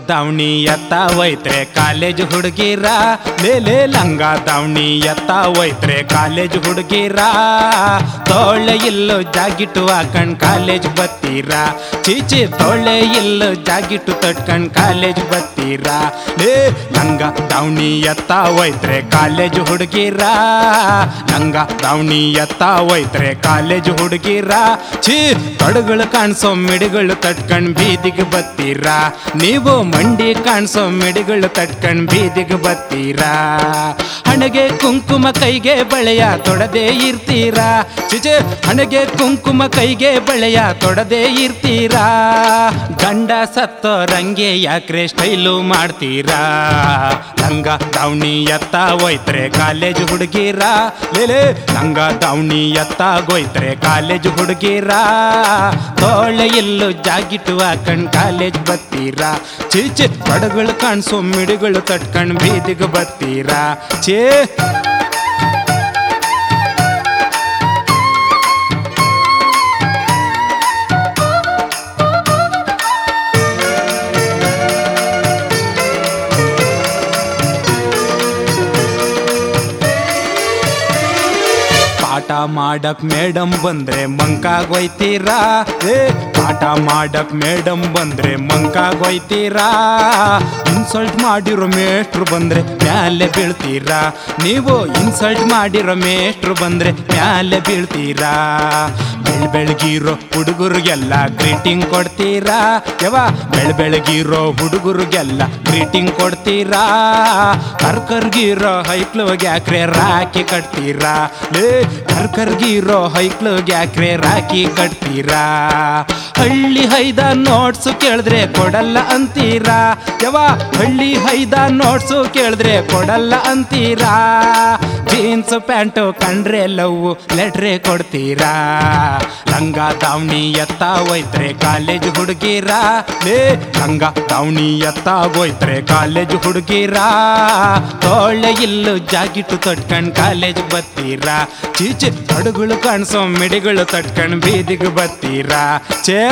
ದಾವಣಿ ಎತ್ತ ಒಯ್ತ್ರೆ ಕಾಲೇಜ್ ಹುಡುಗಿರ ಲೇಲೆ ಲಂಗ ದಾವಣಿ ಎತ್ತ ಒಯ್ತ್ರೆ ಕಾಲೇಜ್ ಹುಡುಗಿರ ತೋಳೆ ಇಲ್ಲು ಜಾಗಿಟ್ಟು ಹಾಕಂಡ್ ಕಾಲೇಜ್ ಬತ್ತೀರ ಚೀಚಿ ತೋಳೆ ಇಲ್ಲು ಜಾಗಿಟ್ಟು ತಟ್ಕಂಡ್ ಕಾಲೇಜ್ ಬತ್ತೀರ ಲೇ ಲಂಗ ದಾವಣಿ ಎತ್ತ ಒಯ್ತ್ರೆ ಕಾಲೇಜ್ ಹುಡುಗಿರ ಲಂಗ ದಾವಣಿ ಎತ್ತ ಒಯ್ತ್ರೆ ಕಾಲೇಜ್ ಹುಡುಗಿರ ಛೀ ತೊಡಗಳು ಕಾಣಿಸೋ ಮಿಡಿಗಳು ತಟ್ಕಂಡ್ ಬೀದಿಗೆ ಬತ್ತೀರಾ ನೀವು ಮಂಡಿ ಕಾಣಿಸೋ ಮಿಡಿಗಳು ತಟ್ಕಂಡ್ ಬೀದಿಗೆ ಬತ್ತೀರಾ ಹಣಗೆ ಕುಂಕುಮ ಕೈಗೆ ಬಳೆಯ ತೊಡದೆ ಇರ್ತೀರಾ ಚಿಚೆ ಹಣಗೆ ಕುಂಕುಮ ಕೈಗೆ ಬಳೆಯ ತೊಡದೆ ಇರ್ತೀರಾ ಗಂಡ ಸತ್ತೋ ರಂಗೆ ಯಾಕ್ರೆ ಸ್ಟೈಲು ಮಾಡ್ತೀರಾ ಲಂಗ ದಾವಣಿ ಎತ್ತ ಒಯ್ತ್ರೆ ಕಾಲೇಜ್ ಹುಡುಗಿರ ಲೇಲೆ ಲಂಗ ದಾವಣಿ ಎತ್ತ ಗೊಯ್ತ್ರೆ ಕಾಲೇಜ್ ಹುಡುಗಿರ ತೋಳೆ ಇಲ್ಲು ಜಾಗಿಟ್ಟು ಹಾಕಂಡ್ ಕಾಲೇಜ್ ಬತ್ತೀರಾ ಚೀಚೆ ಪಡಗಳು ಕಾಣಿಸೋ ಮಿಡಿಗಳು ತಟ್ಕಂಡ್ ಬೀದಿಗೆ ಬತ್ತೀರಾ ಚೇ ಪಾಠ ಮಾಡಕ್ ಮೇಡಮ್ ಬಂದ್ರೆ ಮಂಕಾಗೋಯ್ತೀರಾ ಏ ಪಾಠ ಮಾಡಕ್ ಮೇಡಮ್ ಬಂದ್ರೆ ಮಂಕಾಗೋಯ್ತೀರಾ ಇನ್ಸಲ್ಟ್ ಮಾಡಿರೋ ಮೇಷ್ಟ್ರು ಬಂದ್ರೆ ಮ್ಯಾಲೆ ಬೀಳ್ತೀರಾ ನೀವು ಇನ್ಸಲ್ಟ್ ಮಾಡಿರೋ ಮೇಷ್ಟ್ರು ಬಂದ್ರೆ ಮ್ಯಾಲೆ ಬೀಳ್ತೀರಾ ಬೆಳ್ ಬೆಳಗಿರೋ ಹುಡುಗರಿಗೆಲ್ಲ ಗ್ರೀಟಿಂಗ್ ಕೊಡ್ತೀರಾ ಯವ ಬೆಳ್ ಬೆಳಗಿರೋ ಹುಡುಗರಿಗೆಲ್ಲ ಗ್ರೀಟಿಂಗ್ ಕೊಡ್ತೀರಾ ಕರ್ಕರ್ಗಿರೋ ಹೈಕ್ಲೋಗೆ ಯಾಕ್ರೆ ರಾಖಿ ಕಟ್ತೀರಾ ಲೇ ಕರ್ಕರ್ಗಿರೋ ಹೈಕ್ಲೋಗೆ ಯಾಕ್ರೆ ರಾಖಿ ಕಟ್ತೀರಾ ಹಳ್ಳಿ ಹೈದ ನೋಟ್ಸು ಕೇಳಿದ್ರೆ ಕೊಡಲ್ಲ ಅಂತೀರಾ ಯವ ಹಳ್ಳಿ ಹೈದ ನೋಟ್ಸು ಕೇಳಿದ್ರೆ ಕೊಡಲ್ಲ ಅಂತೀರಾ ಜೀನ್ಸ್ ಪ್ಯಾಂಟು ಕಂಡ್ರೆ ಲವ್ ಲೆಟ್ರೆ ಕೊಡ್ತೀರಾ ಲಂಗ ದಾವಣಿ ಎತ್ತ ಒಯ್ತ್ರೆ ಕಾಲೇಜ್ ಹುಡುಗಿರ ಲೇ ಲಂಗ ದಾವಣಿ ಎತ್ತ ಹೋಯ್ತ್ರೆ ಕಾಲೇಜ್ ಹುಡುಗಿರ ತೋಳೆ ಇಲ್ಲು ಜಾಗಿಟ್ಟು ತಟ್ಕಂಡ್ ಕಾಲೇಜ್ ಬತ್ತೀರಾ ಚೀಚೆ ಹಡುಗಳು ಕಾಣಿಸೋ ಮಿಡಿಗಳು ತಟ್ಕಂಡ್ ಬೀದಿಗೆ ಬತ್ತೀರಾ ಚೇ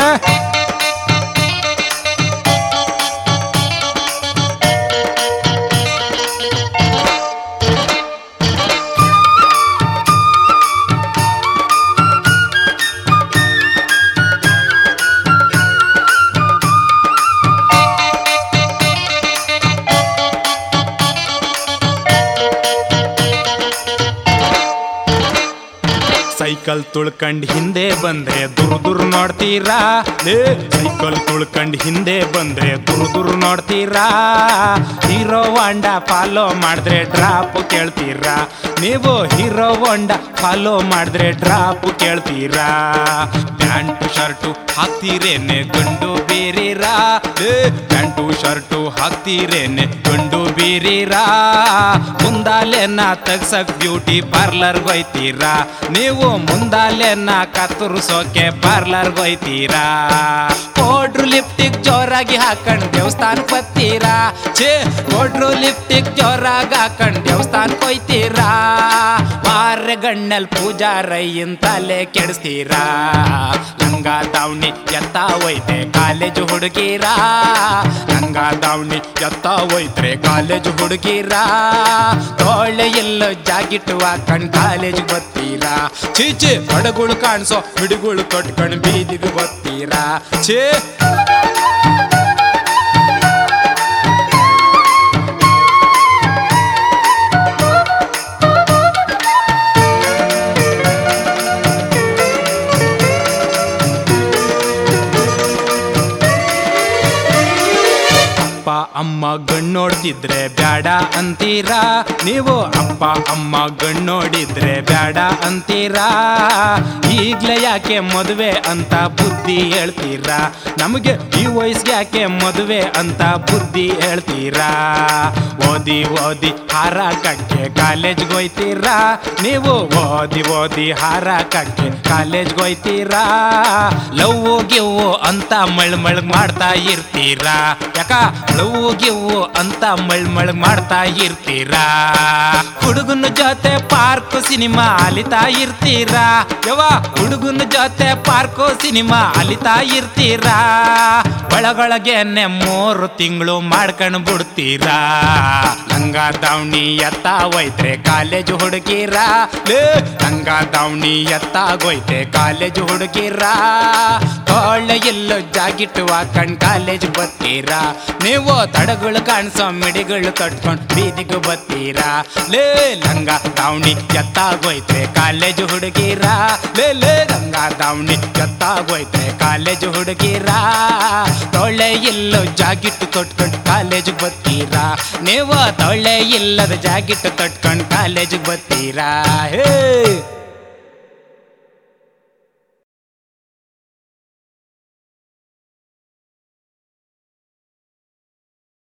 ಸೈಕಲ್ ತುಳ್ಕಂಡ್ ಹಿಂದೆ ಬಂದ್ರೆ ದುರ್ ದುರ್ ನೋಡ್ತೀರಾ ಲೇ ಸೈಕಲ್ ತುಳ್ಕಂಡ್ ಹಿಂದೆ ಬಂದ್ರೆ ದುರ್ ದುರ್ ನೋಡ್ತೀರಾ ಹೀರೋ ವಾಂಡ ಫಾಲೋ ಮಾಡಿದ್ರೆ ಡ್ರಾಪ್ ಕೇಳ್ತೀರಾ ನೀವು ಹೀರೋ ವಾಂಡ ಫಾಲೋ ಮಾಡಿದ್ರೆ ಡ್ರಾಪ್ ಕೇಳ್ತೀರಾ ಪ್ಯಾಂಟು ಶರ್ಟು ಹಾಕ್ತೀರೇನೆ ಗಂಡು ಬೇರೀರಾ ಲೇ ಪ್ಯಾಂಟು ಶರ್ಟು ಹಾಕ್ತೀರೇನೆ ಗಂಡು ಬೀರೀರಾ ಮುಂದಾಲೆನ ತಗ್ಸಕ್ ಬ್ಯೂಟಿ ಪಾರ್ಲರ್ ಹೋಯ್ತೀರಾ ನೀವು ಮುಂದಾಲೆನ ಕತ್ತರಿಸೋಕೆ ಪಾರ್ಲರ್ ಹೋಯ್ತೀರಾ ಪೌಡ್ರು ಲಿಪ್ಟಿಕ್ ಜೋರಾಗಿ ಹಾಕೊಂಡ್ ದೇವಸ್ಥಾನಕ್ಕೆ ಬತ್ತೀರಾ ಛೇ ಪೌಡ್ರು ಲಿಪ್ಟಿಕ್ ಜೋರಾಗಿ ಹಾಕೊಂಡ್ ದೇವಸ್ಥಾನಕ್ಕೆ ಹೋಯ್ತೀರಾ ಮಾರೆ ಗಣ್ಣಲ್ ಪೂಜಾರಯ್ಯನ್ ತಲೆ ಕೆಡಿಸ್ತೀರಾ ಲಂಗ ದಾವಣಿ ಎತ್ತ ಹೋಯ್ತೆ ಕಾಲೇಜು ಹುಡುಗಿರಾ ಲಂಗ ದಾವಣಿ ಎತ್ತ ಹೋಯ್ತ್ರೆ ಕಾಲೇಜು ಹುಡುಗಿರಾ ತೋಳೆ ಎಲ್ಲ ಜಾಗಿಟ್ಟು ಹಾಕೊಂಡ್ ಕಾಲೇಜ್ ಬತ್ತೀರಾ ಚೀಚೆ ಹಡಗುಳು ಕಾಣಿಸೋ ಹಿಡುಗುಳು ತೊಟ್ಕೊಂಡ್ ಬೀದಿಗೆ ಬತ್ತೀರಾ ಛೇ ಅಪ್ಪ ಅಮ್ಮ ಗಣ್ಣೋಡ್ತಿದ್ರೆ ಬ್ಯಾಡ ಅಂತೀರಾ ನೀವು ಅಪ್ಪ ಅಮ್ಮ ಗಣ್ಣೋಡಿದ್ರೆ ಬ್ಯಾಡ ಅಂತೀರಾ ಈಗ್ಲೇ ಯಾಕೆ ಮದುವೆ ಅಂತ ಬುದ್ಧಿ ಹೇಳ್ತೀರಾ ನಮಗೆ ಈ ವಯಸ್ಸಿಗೆ ಯಾಕೆ ಮದುವೆ ಅಂತ ಬುದ್ಧಿ ಹೇಳ್ತೀರಾ ಓದಿ ಓದಿ ಹಾರಾಕಕ್ಕೆ ಕಾಲೇಜ್ಗೆ ಹೋಯ್ತೀರಾ ನೀವು ಓದಿ ಓದಿ ಹಾರಾಕಕ್ಕೆ ಕಾಲೇಜ್ಗೆ ಹೋಯ್ತೀರಾ ಲವ್ ಗಿವ್ ಅಂತ ಮಳ್ ಮಳ್ ಮಾಡ್ತಾ ಇರ್ತೀರಾ ಯಾಕ ಲವ್ ಗಿವ್ ಅಂತ ಮಳ್ ಮಳ್ ಮಾಡ್ತಾ ಇರ್ತೀರಾ ಹುಡುಗನ ಜೊತೆ ಪಾರ್ಕ್ ಸಿನಿಮಾ ಅಲಿತಾ ಇರ್ತೀರಾ ಯವ್ವ ಹುಡುಗನ ಜೊತೆ ಪಾರ್ಕು ಸಿನಿಮಾ ಅಲಿತಾ ಇರ್ತೀರಾ ಒಳಗೊಳಗೆನೆ ಮೂರು ತಿಂಗಳು ಮಾಡ್ಕೊಂಡು ಬಿಡ್ತೀರಾ ಲಂಗ ದಾವಣಿ ಎತ್ತ ಹೋಯ್ತ್ರೆ ಕಾಲೇಜ್ ಹುಡುಗಿರ ಲೇ ಲಂಗ ದಾವಣಿ ಎತ್ತಾಗೋಯ್ತೆ ಕಾಲೇಜ್ ಹುಡುಗಿರ ತೋಳ ಎಲ್ಲೋ ಜಾಗಿಟ್ಟು ಹಾಕೊಂಡ್ ಕಾಲೇಜ್ ಬತ್ತೀರಾ ನೀವು ತಡಗಳು ಕಾಣಿಸೋ ಮಿಡಿಗಳು ಕಟ್ಕೊಂಡ್ ಬೀದಿಗೆ ಬತ್ತೀರಾ ಲೇ ಲಂಗ ದಾವಣಿ ಎತ್ತಾಗೋಯ್ತೆ ಕಾಲೇಜ್ ಹುಡುಗಿರ ಲೇ ಲೇ ಲಂಗ ದಾವಣಿ ಎತ್ತಾಗೋಯ್ತೆ ಕಾಲೇಜ್ ಹುಡುಗಿರ ತೊಳೆ ಎಲ್ಲೋ ಜಾಗಿಟ್ಟು ತೊಟ್ಕೊಂಡು ಕಾಲೇಜ್ ಬತ್ತೀರಾ ನೀವು ತೊಳೆ ಇಲ್ಲದ ಜಾಗಿಟ್ಟು ತೊಟ್ಕೊಂಡು ಕಾಲೇಜ್ ಬತ್ತೀರಾ ಹೇ